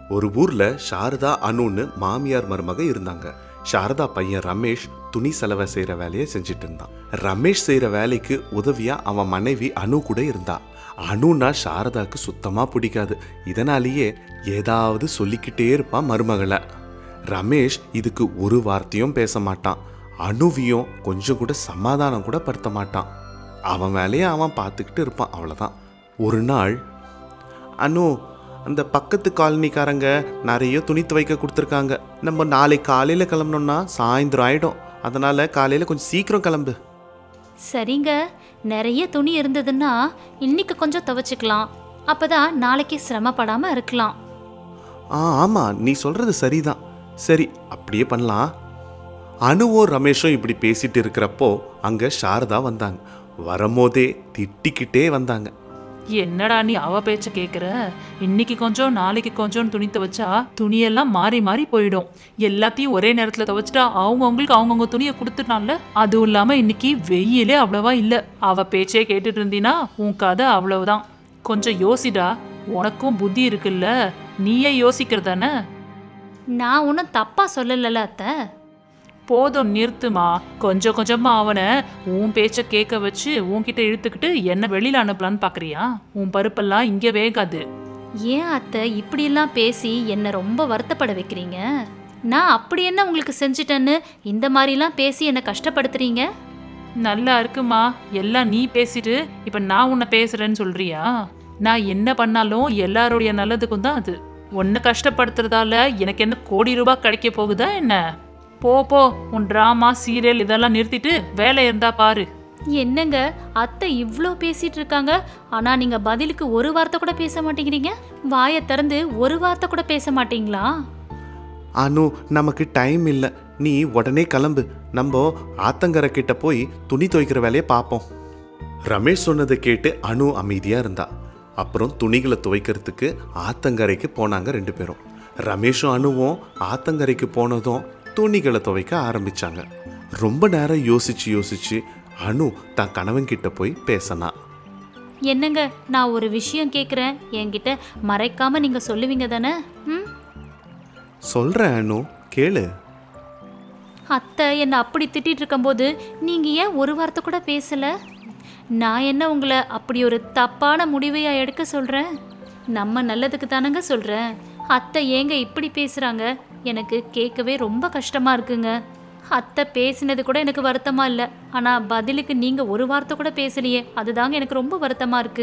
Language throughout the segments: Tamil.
ஒரு ஊர்ல சாரதா அனுன்னு மாமியார் மருமக இருந்தாங்க சாரதா பையன் ரமேஷ் துணி செலவை செய்யற வேலையை செஞ்சுட்டு இருந்தான் ரமேஷ் செய்யற வேலைக்கு உதவியா அவன் மனைவி அனு கூட இருந்தா அனுனா சாரதாக்கு சுத்தமா பிடிக்காது இதனாலேயே ஏதாவது சொல்லிக்கிட்டே இருப்பான் மருமகளை ரமேஷ் இதுக்கு ஒரு வார்த்தையும் பேச மாட்டான் அணுவியும் கொஞ்சம் கூட சமாதானம் கூட படுத்த மாட்டான் அவன் வேலையை அவன் பார்த்துக்கிட்டு இருப்பான் அவ்வளோதான் ஒரு நாள் அனு அந்த பக்கத்து காலனிக்காரங்க நிறைய துணி துவைக்க கொடுத்துருக்காங்க நம்ம நாளைக்கு காலையில் கிளம்பணும்னா சாயந்தரம் ஆயிடும் அதனால காலையில் கொஞ்சம் சீக்கிரம் கிளம்பு சரிங்க நிறைய துணி இருந்ததுன்னா இன்னைக்கு கொஞ்சம் துவைச்சுக்கலாம் அப்பதான் நாளைக்கு சிரமப்படாம இருக்கலாம் ஆ ஆமாம் நீ சொல்கிறது சரிதான் சரி அப்படியே பண்ணலாம் அனுவும் ரமேஷும் இப்படி பேசிட்டு இருக்கிறப்போ அங்கே சாரதா வந்தாங்க வரும்போதே திட்டிக்கிட்டே வந்தாங்க என்னடா நீ அவ பேச்ச கேக்குற இன்னைக்கு கொஞ்சம் நாளைக்கு கொஞ்சம் துணி துவைச்சா துணியெல்லாம் மாறி மாறி போயிடும் எல்லாத்தையும் ஒரே நேரத்துல துவைச்சிட்டா அவங்கவுங்களுக்கு அவங்கவுங்க துணியை கொடுத்துட்டான்ல அதுவும் இல்லாம இன்னைக்கு வெயிலே அவ்வளவா இல்ல அவ பேச்சே கேட்டுட்டு இருந்தீனா உன் கதை அவ்வளவுதான் கொஞ்சம் யோசிடா உனக்கும் புத்தி இருக்குல்ல நீயே யோசிக்கிறதானே நான் ஒன்றும் தப்பா சொல்லலைல்ல அத்தை போதும் நிறுத்துமா கொஞ்சம் கொஞ்சமா அவனை உன் பேச்ச கேட்க வச்சு உன்கிட்ட இழுத்துக்கிட்டு என்ன வெளியில அனுப்பலான்னு பாக்குறியா உன் பருப்பெல்லாம் இங்க வேகாது ஏன் அத்தை இப்படியெல்லாம் பேசி என்னை ரொம்ப வருத்தப்பட வைக்கிறீங்க நான் அப்படி என்ன உங்களுக்கு செஞ்சிட்டேன்னு இந்த மாதிரிலாம் பேசி என்னை கஷ்டப்படுத்துறீங்க நல்லா இருக்குமா எல்லாம் நீ பேசிட்டு இப்ப நான் உன்னை பேசுறேன்னு சொல்றியா நான் என்ன பண்ணாலும் எல்லாருடைய நல்லதுக்கும் தான் அது உன்னை கஷ்டப்படுத்துறதால எனக்கு என்ன கோடி ரூபாய் கிடைக்க போகுதா என்ன போ போ உன் டிராமா சீரியல் இதெல்லாம் நிறுத்திட்டு வேலை இருந்தா பாரு என்னங்க அத்தை இவ்வளோ பேசிட்டு இருக்காங்க ஆனா நீங்க பதிலுக்கு ஒரு வார்த்தை கூட பேச மாட்டேங்கிறீங்க வாயை திறந்து ஒரு வார்த்தை கூட பேச மாட்டீங்களா அனு நமக்கு டைம் இல்லை நீ உடனே கிளம்பு நம்ம ஆத்தங்கரை கிட்ட போய் துணி துவைக்கிற வேலையை பார்ப்போம் ரமேஷ் சொன்னதை கேட்டு அனு அமைதியாக இருந்தா அப்புறம் துணிகளை துவைக்கிறதுக்கு ஆத்தங்கரைக்கு போனாங்க ரெண்டு பேரும் ரமேஷும் அனுவும் ஆத்தங்கரைக்கு போனதும் துணிகளை துவைக்க ஆரம்பிச்சாங்க ரொம்ப நேரம் யோசிச்சு யோசிச்சு அனு தன் கணவன் கிட்ட போய் பேசினா என்னங்க நான் ஒரு விஷயம் கேட்குறேன் என்கிட்ட மறைக்காம நீங்க சொல்லுவீங்க தானே ம் சொல்கிறேன் அனு கேளு அத்தை என்னை அப்படி திட்டிட்டு இருக்கும்போது நீங்க ஏன் ஒரு வார்த்தை கூட பேசல நான் என்ன உங்களை அப்படி ஒரு தப்பான முடிவையா எடுக்க சொல்றேன் நம்ம நல்லதுக்கு தானங்க சொல்றேன் அத்தை ஏங்க இப்படி பேசுறாங்க எனக்கு கேட்கவே ரொம்ப கஷ்டமா இருக்குங்க அத்தை பேசினது கூட எனக்கு வருத்தமா இல்லை ஆனா பதிலுக்கு நீங்க ஒரு வார்த்தை கூட பேசலையே அதுதாங்க எனக்கு ரொம்ப வருத்தமா இருக்கு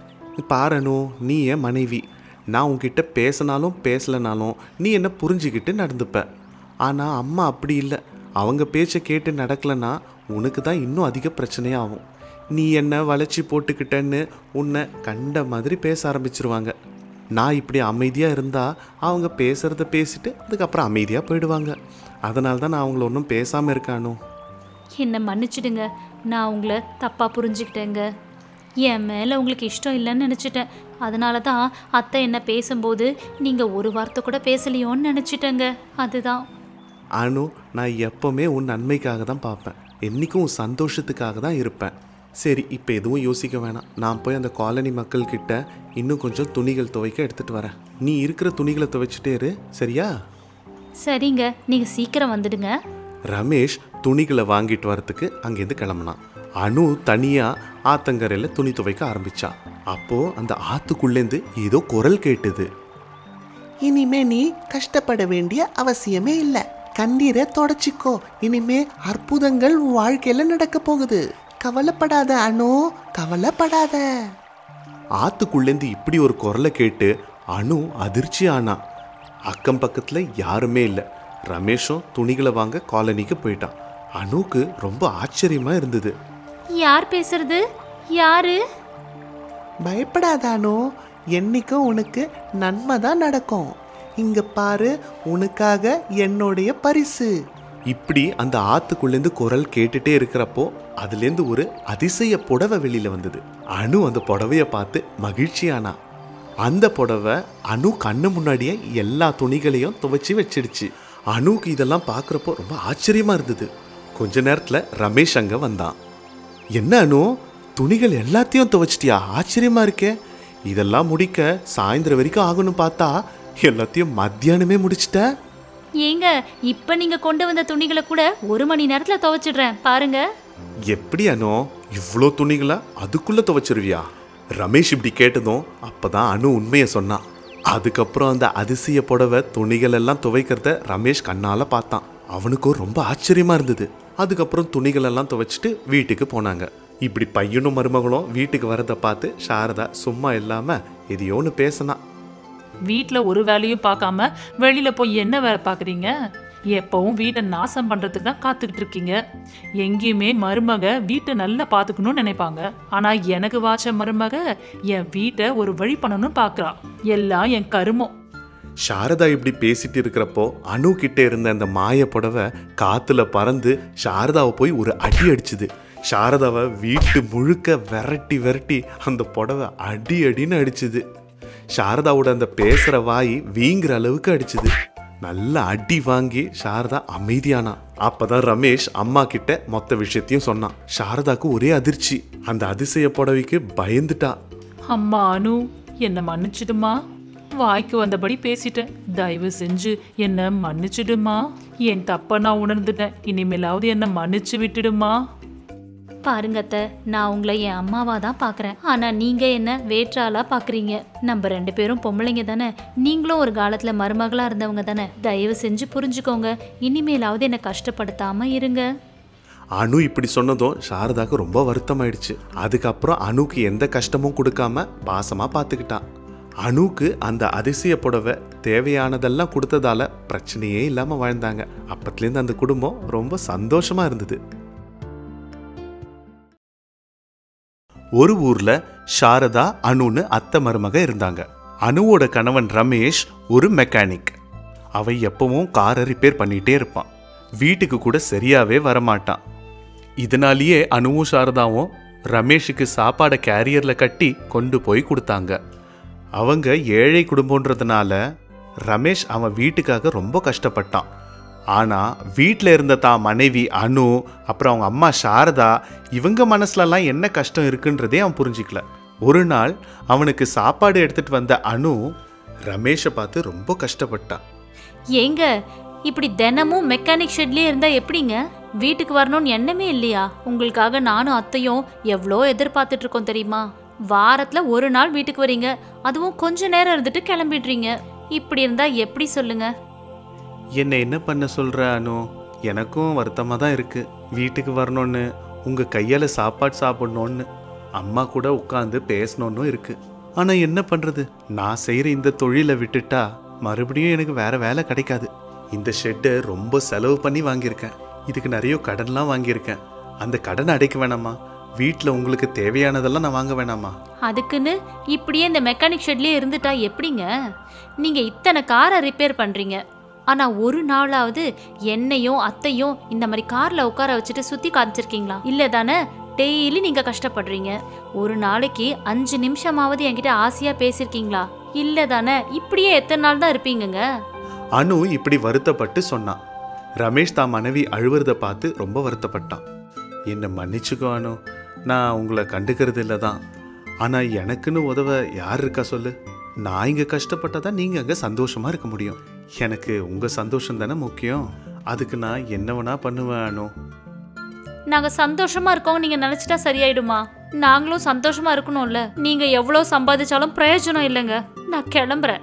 பாரனு நீ என் மனைவி நான் உன்கிட்ட பேசினாலும் பேசலனாலும் நீ என்ன புரிஞ்சுக்கிட்டு நடந்துப்ப ஆனால் அம்மா அப்படி இல்லை அவங்க பேச்சை கேட்டு நடக்கலைன்னா உனக்கு தான் இன்னும் அதிக பிரச்சனையாகும் நீ என்ன வளைச்சி போட்டுக்கிட்டேன்னு உன்னை கண்ட மாதிரி பேச ஆரம்பிச்சிருவாங்க நான் இப்படி அமைதியாக இருந்தால் அவங்க பேசுகிறத பேசிட்டு அதுக்கப்புறம் அமைதியாக போயிடுவாங்க அதனால தான் நான் அவங்கள ஒன்றும் பேசாமல் இருக்கானோ என்னை மன்னிச்சிடுங்க நான் உங்களை தப்பாக புரிஞ்சுக்கிட்டேங்க என் மேலே உங்களுக்கு இஷ்டம் இல்லைன்னு நினச்சிட்டேன் அதனால தான் அத்தை என்ன பேசும்போது நீங்கள் ஒரு வார்த்தை கூட பேசலையோன்னு நினச்சிட்டேங்க அதுதான் அனு நான் எப்பவுமே உன் நன்மைக்காக தான் பார்ப்பேன் என்றைக்கும் உன் சந்தோஷத்துக்காக தான் இருப்பேன் சரி இப்போ எதுவும் யோசிக்க வேணாம் நான் போய் அந்த காலனி மக்கள்கிட்ட இன்னும் கொஞ்சம் துணிகள் துவைக்க எடுத்துகிட்டு வரேன் நீ இருக்கிற துணிகளை துவைச்சிட்டே இரு சரியா சரிங்க நீங்கள் சீக்கிரம் வந்துடுங்க ரமேஷ் துணிகளை வாங்கிட்டு வரத்துக்கு அங்கேருந்து கிளம்புனான் அனு தனியாக ஆத்தங்கரையில் துணி துவைக்க ஆரம்பிச்சா அப்போது அந்த ஆத்துக்குள்ளேருந்து ஏதோ குரல் கேட்டுது இனிமே நீ கஷ்டப்பட வேண்டிய அவசியமே இல்ல கண்ணீரை தொடச்சிக்கோ இனிமே அற்புதங்கள் உன் வாழ்க்கையில நடக்க போகுது கவலைப்படாத அனு கவலைப்படாத ஆத்துக்குள்ளேருந்து இப்படி ஒரு குரலை கேட்டு அனு அதிர்ச்சி ஆனா அக்கம் பக்கத்தில் யாருமே இல்லை ரமேஷும் துணிகளை வாங்க காலனிக்கு போயிட்டான் அனுக்கு ரொம்ப ஆச்சரியமா இருந்தது யார் பேசுறது யாரு பயப்படாத அனு என்னைக்கும் உனக்கு நன்மை தான் நடக்கும் இங்க பாரு உனக்காக என்னுடைய பரிசு இப்படி அந்த ஆத்துக்குள்ளேருந்து குரல் கேட்டுட்டே இருக்கிறப்போ அதுலேருந்து ஒரு அதிசய புடவை வெளியில வந்தது அனு அந்த புடவைய பார்த்து மகிழ்ச்சியானா அந்த புடவை அனு கண்ணு முன்னாடியே எல்லா துணிகளையும் துவைச்சி வச்சிடுச்சு அனுக்கு இதெல்லாம் பார்க்குறப்போ ரொம்ப ஆச்சரியமா இருந்தது கொஞ்ச நேரத்துல ரமேஷ் அங்க வந்தான் என்ன அனு துணிகள் எல்லாத்தையும் துவைச்சிட்டியா ஆச்சரியமா இருக்கே இதெல்லாம் முடிக்க சாயந்தரம் வரைக்கும் ஆகணும் பார்த்தா எல்லாத்தையும் மத்தியானமே முடிச்சிட்ட ஏங்க இப்ப நீங்க கொண்டு வந்த துணிகளை கூட ஒரு மணி நேரத்துல துவைச்சிடுறேன் பாருங்க எப்படி அனு இவ்வளோ துணிகளா அதுக்குள்ள துவைச்சிருவியா ரமேஷ் இப்படி கேட்டதும் அப்பதான் அனு உண்மையை சொன்னான் அதுக்கப்புறம் அந்த அதிசய புடவை துணிகள் எல்லாம் துவைக்கிறத ரமேஷ் கண்ணால பார்த்தான் அவனுக்கும் ரொம்ப ஆச்சரியமா இருந்தது அதுக்கப்புறம் துணிகள் எல்லாம் துவைச்சிட்டு வீட்டுக்கு போனாங்க இப்படி பையனும் மருமகளும் வீட்டுக்கு வரதை பார்த்து சாரதா சும்மா இல்லாம எதையோன்னு பேசினான் வீட்டில் ஒரு வேலையும் பார்க்காம வெளியில போய் என்ன வேலை பார்க்குறீங்க எப்பவும் வீட்டை நாசம் பண்றதுக்கு தான் காத்துக்கிட்டு இருக்கீங்க எங்கேயுமே மருமக வீட்டை நல்லா பார்த்துக்கணும்னு நினைப்பாங்க ஆனா எனக்கு வாச்ச மருமக என் வீட்டை ஒரு வழி பண்ணணும்னு பார்க்கறா எல்லாம் என் கருமம் சாரதா இப்படி பேசிட்டு இருக்கிறப்போ அணு கிட்ட இருந்த அந்த மாய புடவை காத்துல பறந்து சாரதாவை போய் ஒரு அடி அடிச்சுது சாரதாவை வீட்டு முழுக்க விரட்டி விரட்டி அந்த புடவை அடி அடின்னு அடிச்சுது சாரதாவோட அந்த பேசுற வாய் வீங்குற அளவுக்கு அடிச்சுது நல்ல அடி வாங்கி சாரதா அமைதியானா அப்பதான் ரமேஷ் அம்மா கிட்ட மொத்த விஷயத்தையும் சொன்னான் சாரதாக்கு ஒரே அதிர்ச்சி அந்த அதிசய புடவைக்கு பயந்துட்டா அம்மா அனு என்னை மன்னிச்சிடுமா வாய்க்கு வந்தபடி பேசிட்டேன் தயவு செஞ்சு என்னை மன்னிச்சிடுமா என் தப்பை நான் உணர்ந்துட்டேன் இனிமேலாவது என்னை மன்னிச்சு விட்டுடுமா பாருங்க அத்தை நான் உங்களை என் அம்மாவா தான் பார்க்குறேன் ஆனால் நீங்கள் என்ன வேற்றாளா பார்க்குறீங்க நம்ம ரெண்டு பேரும் பொம்பளைங்க தானே நீங்களும் ஒரு காலத்தில் மருமகளாக இருந்தவங்க தானே தயவு செஞ்சு புரிஞ்சுக்கோங்க இனிமேலாவது என்னை கஷ்டப்படுத்தாமல் இருங்க அனு இப்படி சொன்னதும் சாரதாக்கு ரொம்ப வருத்தமாயிடுச்சு அதுக்கப்புறம் அனுக்கு எந்த கஷ்டமும் கொடுக்காம பாசமா பார்த்துக்கிட்டான் அனுக்கு அந்த அதிசய புடவை தேவையானதெல்லாம் கொடுத்ததால பிரச்சனையே இல்லாம வாழ்ந்தாங்க அப்பத்துலேருந்து அந்த குடும்பம் ரொம்ப சந்தோஷமா இருந்தது ஒரு ஊர்ல சாரதா அனுன்னு அத்தை மருமக இருந்தாங்க அனுவோட கணவன் ரமேஷ் ஒரு மெக்கானிக் அவன் எப்பவும் காரை ரிப்பேர் பண்ணிட்டே இருப்பான் வீட்டுக்கு கூட சரியாவே வரமாட்டான் இதனாலேயே அனுவும் சாரதாவும் ரமேஷுக்கு சாப்பாடை கேரியர்ல கட்டி கொண்டு போய் கொடுத்தாங்க அவங்க ஏழை குடும்பம்ன்றதுனால ரமேஷ் அவன் வீட்டுக்காக ரொம்ப கஷ்டப்பட்டான் ஆனா வீட்டில் இருந்த தான் மனைவி அனு அப்புறம் அவங்க அம்மா சாரதா இவங்க மனசுலலாம் என்ன கஷ்டம் இருக்குன்றதே அவன் புரிஞ்சிக்கல ஒரு நாள் அவனுக்கு சாப்பாடு எடுத்துட்டு வந்த அனு ரமேஷை பார்த்து ரொம்ப கஷ்டப்பட்டான் ஏங்க இப்படி தினமும் மெக்கானிக் ஷெட்லேயே இருந்தால் எப்படிங்க வீட்டுக்கு வரணும்னு எண்ணமே இல்லையா உங்களுக்காக நானும் அத்தையும் எவ்வளோ எதிர்பார்த்துட்டு இருக்கோம் தெரியுமா வாரத்தில் ஒரு நாள் வீட்டுக்கு வரீங்க அதுவும் கொஞ்ச நேரம் இருந்துட்டு கிளம்பிடுறீங்க இப்படி இருந்தால் எப்படி சொல்லுங்க என்னை என்ன பண்ண சொல்ற அனு எனக்கும் வருத்தமாக தான் இருக்கு வீட்டுக்கு வரணும்னு உங்க கையால சாப்பாடு சாப்பிடணும்னு அம்மா கூட உட்காந்து பேசணும்னு இருக்கு ஆனா என்ன பண்றது நான் செய்யற இந்த தொழிலை விட்டுட்டா மறுபடியும் எனக்கு வேற வேலை கிடைக்காது இந்த ஷெட்டை ரொம்ப செலவு பண்ணி வாங்கியிருக்கேன் இதுக்கு நிறைய கடன்லாம் வாங்கியிருக்கேன் அந்த கடனை அடைக்க வேணாமா வீட்டில் உங்களுக்கு தேவையானதெல்லாம் நான் வாங்க வேணாமா அதுக்குன்னு இப்படியே இந்த மெக்கானிக் ஷெட்லேயே இருந்துட்டா எப்படிங்க நீங்கள் இத்தனை காரை ரிப்பேர் பண்ணுறீங்க ஆனால் ஒரு நாளாவது என்னையும் அத்தையும் இந்த மாதிரி காரில் உட்கார வச்சுட்டு சுற்றி காமிச்சிருக்கீங்களா இல்லை தானே டெய்லி நீங்கள் கஷ்டப்படுறீங்க ஒரு நாளைக்கு அஞ்சு நிமிஷமாவது என்கிட்ட ஆசையாக பேசியிருக்கீங்களா இல்லை தானே இப்படியே எத்தனை நாள் தான் இருப்பீங்கங்க அனு இப்படி வருத்தப்பட்டு சொன்னான் ரமேஷ் தான் மனைவி அழுவுறத பார்த்து ரொம்ப வருத்தப்பட்டான் என்னை மன்னிச்சுக்கோ அனு நான் உங்களை கண்டுக்கிறது இல்லை தான் ஆனால் எனக்குன்னு உதவ யார் இருக்கா சொல்லு நான் இங்கே கஷ்டப்பட்டா தான் நீங்கள் அங்கே சந்தோஷமாக இருக்க முடியும் எனக்கு உங்கள் சந்தோஷம் தானே முக்கியம் அதுக்கு நான் என்ன வேணா பண்ணுவேன் அனு நாங்கள் சந்தோஷமா இருக்கோம் நீங்கள் நினச்சிட்டா சரியாயிடுமா நாங்களும் சந்தோஷமா இருக்கணும்ல நீங்கள் எவ்வளோ சம்பாதிச்சாலும் பிரயோஜனம் இல்லைங்க நான் கிளம்புறேன்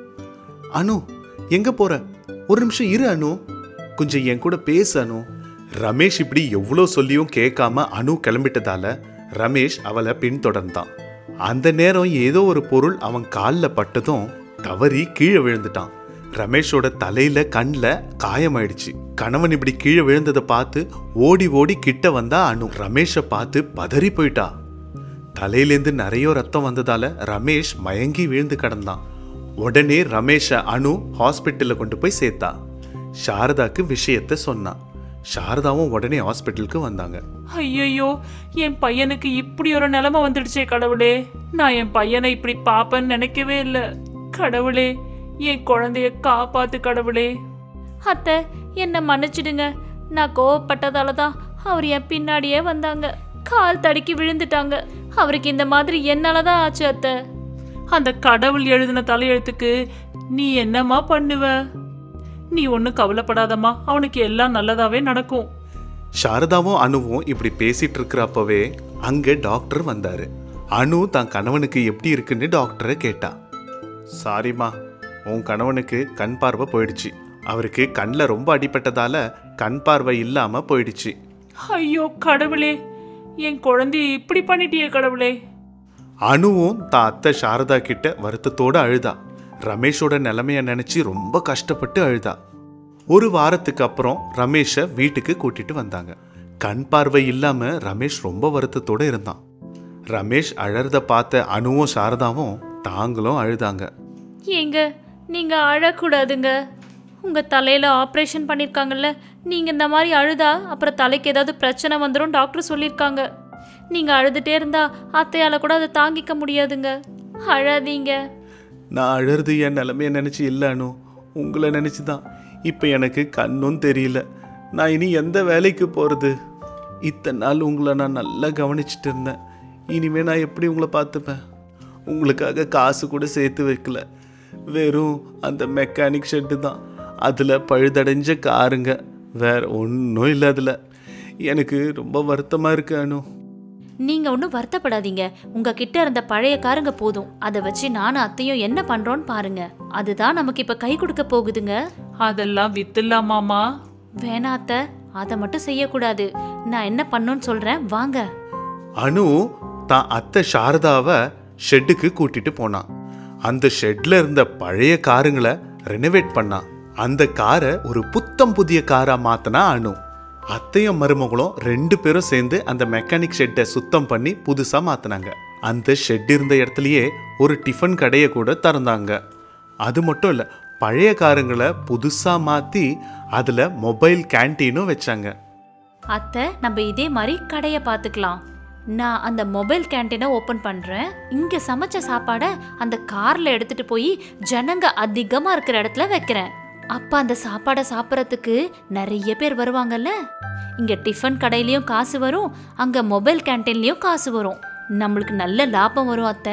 அனு எங்க போற ஒரு நிமிஷம் இரு அனு கொஞ்சம் என் கூட பேசு அனு ரமேஷ் இப்படி எவ்வளோ சொல்லியும் கேட்காம அனு கிளம்பிட்டதால ரமேஷ் அவளை பின்தொடர்ந்தான் அந்த நேரம் ஏதோ ஒரு பொருள் அவன் காலில் பட்டதும் தவறி கீழே விழுந்துட்டான் ரமேஷோட தலையில கண்ணில் காயமாயிடுச்சு கணவன் இப்படி கீழே விழுந்ததை பார்த்து ஓடி ஓடி கிட்ட வந்தா அனு ரமேஷை பார்த்து பதறி போயிட்டா தலையிலேருந்து நிறைய ரத்தம் வந்ததால ரமேஷ் மயங்கி விழுந்து கிடந்தான் உடனே ரமேஷை அனு ஹாஸ்பிட்டலில் கொண்டு போய் சேர்த்தா சாரதாக்கு விஷயத்த சொன்னான் சாரதாவும் உடனே ஹாஸ்பிட்டலுக்கு வந்தாங்க ஐயையோ என் பையனுக்கு இப்படி ஒரு நிலைமை வந்துடுச்சே கடவுளே நான் என் பையனை இப்படி பாப்பேன்னு நினைக்கவே இல்லை கடவுளே என் குழந்தைய காப்பாத்து கடவுளே அத்தை என்னை மன்னிச்சிடுங்க நான் கோவப்பட்டதால தான் அவர் என் பின்னாடியே வந்தாங்க கால் தடுக்கி விழுந்துட்டாங்க அவருக்கு இந்த மாதிரி என்னால தான் ஆச்சு அத்தை அந்த கடவுள் எழுதின தலையெழுத்துக்கு நீ என்னம்மா பண்ணுவ நீ ஒன்றும் கவலைப்படாதம்மா அவனுக்கு எல்லாம் நல்லதாவே நடக்கும் சாரதாவும் அனுவும் இப்படி பேசிட்டு இருக்கிறப்பவே அங்க டாக்டர் வந்தாரு அனு தான் கணவனுக்கு எப்படி இருக்குன்னு டாக்டரை கேட்டா சாரிம்மா உன் கணவனுக்கு கண் பார்வை போயிடுச்சு அவருக்கு கண்ணில் ரொம்ப அடிபட்டதால கண் பார்வை இல்லாம போயிடுச்சு ஐயோ கடவுளே என் குழந்தைய இப்படி பண்ணிட்டியே கடவுளே அனுவும் தான் அத்தை சாரதா கிட்ட வருத்தத்தோட அழுதா ரமேஷோட நிலைமைய நினைச்சு ரொம்ப கஷ்டப்பட்டு அழுதா ஒரு வாரத்துக்கு அப்புறம் ரமேஷை வீட்டுக்கு கூட்டிட்டு வந்தாங்க கண் பார்வை இல்லாம ரமேஷ் ரொம்ப வருத்தத்தோட இருந்தான் ரமேஷ் அழறத பார்த்த அனுவும் சாரதாவும் தாங்களும் அழுதாங்க ஏங்க நீங்க அழக்கூடாதுங்க உங்க தலையில ஆப்ரேஷன் பண்ணிருக்காங்கல்ல நீங்க இந்த மாதிரி அழுதா அப்புறம் தலைக்கு ஏதாவது பிரச்சனை வந்துடும் டாக்டர் சொல்லியிருக்காங்க நீங்க அழுதுட்டே இருந்தா அத்தையால கூட அதை தாங்கிக்க முடியாதுங்க அழாதீங்க நான் அழறது என் நிலைமைய நினைச்சு இல்லை அனு உங்களை நினைச்சு தான் இப்போ எனக்கு கண்ணும் தெரியல நான் இனி எந்த வேலைக்கு போகிறது இத்தனை நாள் உங்களை நான் நல்லா கவனிச்சிட்டு இருந்தேன் இனிமே நான் எப்படி உங்களை பார்த்துப்பேன் உங்களுக்காக காசு கூட சேர்த்து வைக்கல வெறும் அந்த மெக்கானிக் ஷெட்டு தான் அதில் பழுதடைஞ்ச காருங்க வேற ஒன்றும் இல்லை அதில் எனக்கு ரொம்ப வருத்தமாக இருக்கு அனு நீங்க ஒன்றும் வருத்தப்படாதீங்க உங்க கிட்ட இருந்த பழைய காருங்க போதும் அதை வச்சு நானும் அத்தையும் என்ன பண்றோன்னு பாருங்க அதுதான் நமக்கு இப்ப கை கொடுக்க போகுதுங்க அதெல்லாம் வித்துலாமாமா வேணா அத்தை அதை மட்டும் செய்யக்கூடாது நான் என்ன பண்ணணும்னு சொல்றேன் வாங்க அனு தான் அத்தை சாரதாவை ஷெட்டுக்கு கூட்டிட்டு போனான் அந்த ஷெட்ல இருந்த பழைய காருங்களை ரெனோவேட் பண்ணான் அந்த காரை ஒரு புத்தம் புதிய காரா மாத்தினா அனு அத்தையும் மருமகளும் ரெண்டு பேரும் சேர்ந்து அந்த மெக்கானிக் ஷெட்டை சுத்தம் பண்ணி புதுசா மாத்தினாங்க அந்த ஷெட் இருந்த இடத்துலயே ஒரு டிஃபன் கடையை கூட திறந்தாங்க அது மட்டும் இல்ல பழைய காருங்களை புதுசா மாத்தி அதுல மொபைல் கேண்டீனும் வச்சாங்க அத்தை நம்ம இதே மாதிரி கடையை பார்த்துக்கலாம் நான் அந்த மொபைல் கேண்டீனை ஓப்பன் பண்ணுறேன் இங்கே சமைச்ச சாப்பாடை அந்த காரில் எடுத்துட்டு போய் ஜனங்க அதிகமாக இருக்கிற இடத்துல வைக்கிறேன் அப்போ அந்த சாப்பாடை சாப்பிட்றதுக்கு நிறைய பேர் வருவாங்கல்ல இங்கே டிஃபன் கடையிலயும் காசு வரும் அங்கே மொபைல் கேண்டீன்லேயும் காசு வரும் நம்மளுக்கு நல்ல லாபம் வரும் அத்தை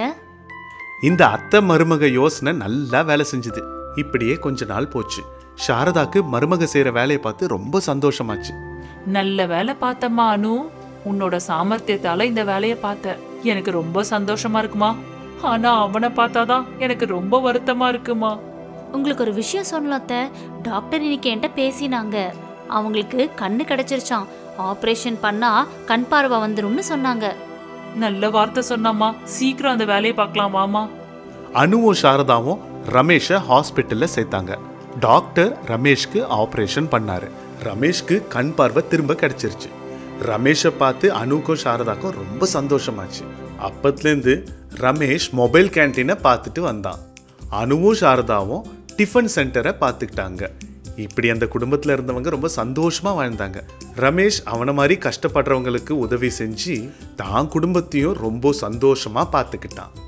இந்த அத்தை மருமக யோசனை நல்லா வேலை செஞ்சுது இப்படியே கொஞ்ச நாள் போச்சு சாரதாக்கு மருமக செய்யற வேலையை பார்த்து ரொம்ப சந்தோஷமாச்சு நல்ல வேலை பார்த்தம்மா அனு உன்னோட சாமர்த்தியத்தால இந்த வேலையை பார்த்த எனக்கு ரொம்ப சந்தோஷமா இருக்குமா ஆனா அவனை பார்த்தாதான் எனக்கு ரொம்ப வருத்தமா இருக்குமா உங்களுக்கு ஒரு விஷயம் சொல்லலாம் அத்தை டாக்டர் இன்னைக்கு என்கிட்ட பேசினாங்க அவங்களுக்கு கண்ணு கிடைச்சிருச்சான் ஆப்ரேஷன் பண்ணா கண் பார்வை வந்துரும்னு சொன்னாங்க நல்ல வார்த்தை சொன்னாமா சீக்கிரம் அந்த வேலையை பார்க்கலாம் வாமா அனுவும் சாரதாவும் ரமேஷை ஹாஸ்பிட்டல்ல சேர்த்தாங்க டாக்டர் ரமேஷ்க்கு ஆபரேஷன் பண்ணாரு ரமேஷ்க்கு கண் பார்வை திரும்ப கிடைச்சிருச்சு ரமேஷை பார்த்து அனுக்கும் சாரதாக்கும் ரொம்ப சந்தோஷமாச்சு அப்பத்துலேருந்து ரமேஷ் மொபைல் கேண்டீனை பார்த்துட்டு வந்தான் அனுவும் சாரதாவும் டிஃபன் சென்டரை பார்த்துக்கிட்டாங்க இப்படி அந்த குடும்பத்தில் இருந்தவங்க ரொம்ப சந்தோஷமா வாழ்ந்தாங்க ரமேஷ் அவனை மாதிரி கஷ்டப்படுறவங்களுக்கு உதவி செஞ்சு தான் குடும்பத்தையும் ரொம்ப சந்தோஷமா பார்த்துக்கிட்டான்